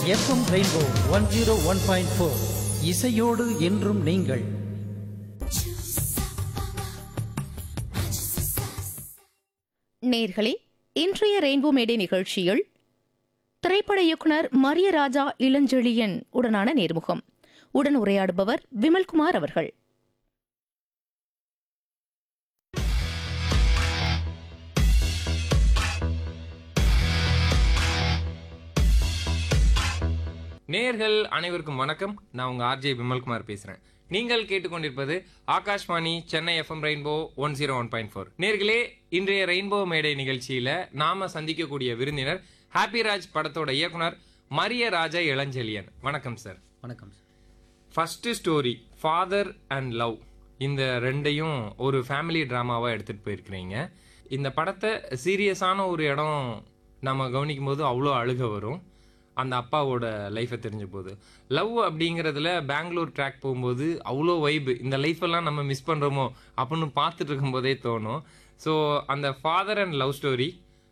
FM rainbow one zero one point four இசையோடு என்றும் நீங்கள் நேர்களே இன்றைய ரெயின்போ மேடை நிகழ்ச்சியில் திரைப்பட இயக்குனர் மரியராஜா இளஞ்செழியன் உடனான நேர்முகம் உடன் உரையாடுபவர் விமல்குமார் அவர்கள் நேர்கள் அனைவருக்கும் வணக்கம் நான் உங்க ஆர்ஜே விமல்குமார் பேசுறேன் நீங்கள் கேட்டுக்கொண்டிருப்பது Akashvani Chennai FM rainbow one zero one point four நேர்களே இன்றைய ரெயின்போ மேடை நிகழ்ச்சியில நாம சந்திக்கக்கூடிய விருந்தினர் ஹாப்பி ராஜ் படத்தோட இயக்குனர் மரிய ராஜா இளஞ்செழியன் வணக்கம் சார் வணக்கம் sir first story father and love இந்த ரெண்டையும் ஒரு ஃபேமிலி ட்ராமாவாக எடுத்துகிட்டு போயிருக்கிறீங்க இந்த படத்தை சீரியஸான ஒரு இடம் நம்ம கவனிக்கும் போது அவ்வளோ அழுக வரும் அந்த அப்பாவோட லைஃப்பை தெரிஞ்ச போது லவ் அப்படிங்கிறதுல பெங்களூர் ட்ராக் போகும்போது அவ்வளோ வைப்பு இந்த லைஃப்பெல்லாம் நம்ம மிஸ் பண்ணுறோமோ அப்படின்னு பார்த்துட்டு இருக்கும்போதே தோணும் ஸோ அந்த ஃபாதர் அண்ட் லவ் ஸ்டோரி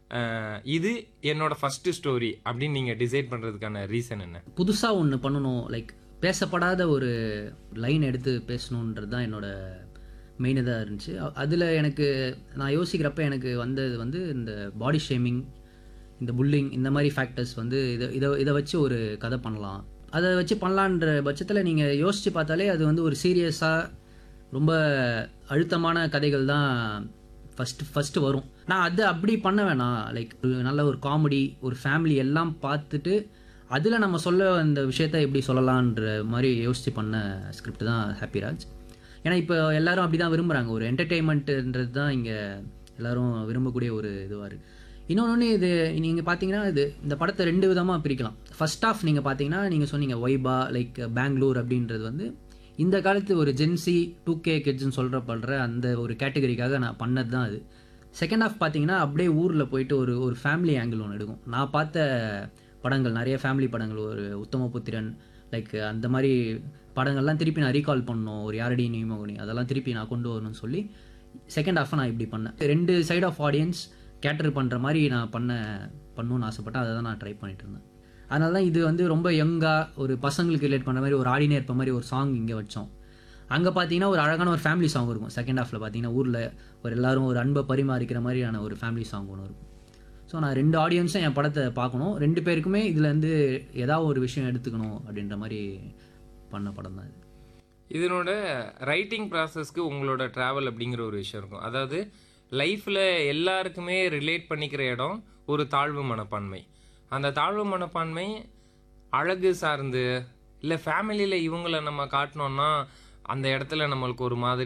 இது என்னோட ஃபர்ஸ்ட் ஸ்டோரி அப்படின்னு நீங்கள் டிசைட் பண்ணுறதுக்கான ரீசன் என்ன புதுசாக ஒன்று பண்ணணும் லைக் பேசப்படாத ஒரு லைன் எடுத்து பேசணுன்றது தான் என்னோட மெயின் இதாக இருந்துச்சு அதில் எனக்கு நான் யோசிக்கிறப்ப எனக்கு வந்தது வந்து இந்த பாடி ஷேமிங் இந்த புல்லிங் இந்த மாதிரி ஃபேக்டர்ஸ் வந்து இதை இதை இதை வச்சு ஒரு கதை பண்ணலாம் அதை வச்சு பண்ணலான்ற பட்சத்தில் நீங்கள் யோசித்து பார்த்தாலே அது வந்து ஒரு சீரியஸாக ரொம்ப அழுத்தமான கதைகள் தான் ஃபஸ்ட்டு ஃபஸ்ட்டு வரும் நான் அது அப்படி பண்ண வேணாம் லைக் ஒரு நல்ல ஒரு காமெடி ஒரு ஃபேமிலி எல்லாம் பார்த்துட்டு அதில் நம்ம சொல்ல அந்த விஷயத்த எப்படி சொல்லலான்ற மாதிரி யோசித்து பண்ண ஸ்கிரிப்ட் தான் ஹாப்பி ராஜ் ஏன்னா இப்போ எல்லாரும் அப்படி தான் விரும்புகிறாங்க ஒரு என்டர்டெயின்மெண்ட்டுன்றது தான் இங்கே எல்லாரும் விரும்பக்கூடிய ஒரு இதுவாக இருக்குது இன்னொன்று இது நீங்கள் பார்த்தீங்கன்னா இது இந்த படத்தை ரெண்டு விதமாக பிரிக்கலாம் ஃபர்ஸ்ட் ஆஃப் நீங்கள் பார்த்தீங்கன்னா நீங்கள் சொன்னீங்க ஒய்பா லைக் பெங்களூர் அப்படின்றது வந்து இந்த காலத்து ஒரு ஜென்சி டூ கே கிட்ஸ்னு சொல்கிறப்படுற அந்த ஒரு கேட்டகரிக்காக நான் பண்ணது தான் அது செகண்ட் ஆஃப் பார்த்தீங்கன்னா அப்படியே ஊரில் போயிட்டு ஒரு ஒரு ஃபேமிலி ஆங்கிள் ஒன்று எடுக்கும் நான் பார்த்த படங்கள் நிறைய ஃபேமிலி படங்கள் ஒரு உத்தமபுத்திரன் லைக் அந்த மாதிரி படங்கள்லாம் திருப்பி நான் ரீகால் பண்ணணும் ஒரு யாரடி நியமோகனி அதெல்லாம் திருப்பி நான் கொண்டு வரணும்னு சொல்லி செகண்ட் ஹாஃபை நான் இப்படி பண்ணேன் ரெண்டு சைட் ஆஃப் ஆடியன்ஸ் கேட்டர் பண்ணுற மாதிரி நான் பண்ண பண்ணணும்னு ஆசைப்பட்டேன் அதை தான் நான் ட்ரை பண்ணிட்டு இருந்தேன் அதனால தான் இது வந்து ரொம்ப யங்காக ஒரு பசங்களுக்கு ரிலேட் பண்ண மாதிரி ஒரு ஆடினே இருப்ப மாதிரி ஒரு சாங் இங்கே வச்சோம் அங்கே பார்த்தீங்கன்னா ஒரு அழகான ஒரு ஃபேமிலி சாங் இருக்கும் செகண்ட் ஹாஃபில் பார்த்தீங்கன்னா ஊரில் ஒரு எல்லாரும் ஒரு அன்பை பரிமாறிக்கிற மாதிரியான ஒரு ஃபேமிலி சாங் ஒன்று இருக்கும் ஸோ நான் ரெண்டு ஆடியன்ஸும் என் படத்தை பார்க்கணும் ரெண்டு பேருக்குமே இதுலேருந்து ஏதாவது ஒரு விஷயம் எடுத்துக்கணும் அப்படின்ற மாதிரி பண்ண படம் தான் இது இதனோட ரைட்டிங் ப்ராசஸ்க்கு உங்களோட ட்ராவல் அப்படிங்கிற ஒரு விஷயம் இருக்கும் அதாவது லைஃப்பில் எல்லாருக்குமே ரிலேட் பண்ணிக்கிற இடம் ஒரு தாழ்வு மனப்பான்மை அந்த தாழ்வு மனப்பான்மை அழகு சார்ந்து இல்லை ஃபேமிலியில் இவங்கள நம்ம காட்டினோம்னா அந்த இடத்துல நம்மளுக்கு ஒரு மாதிரி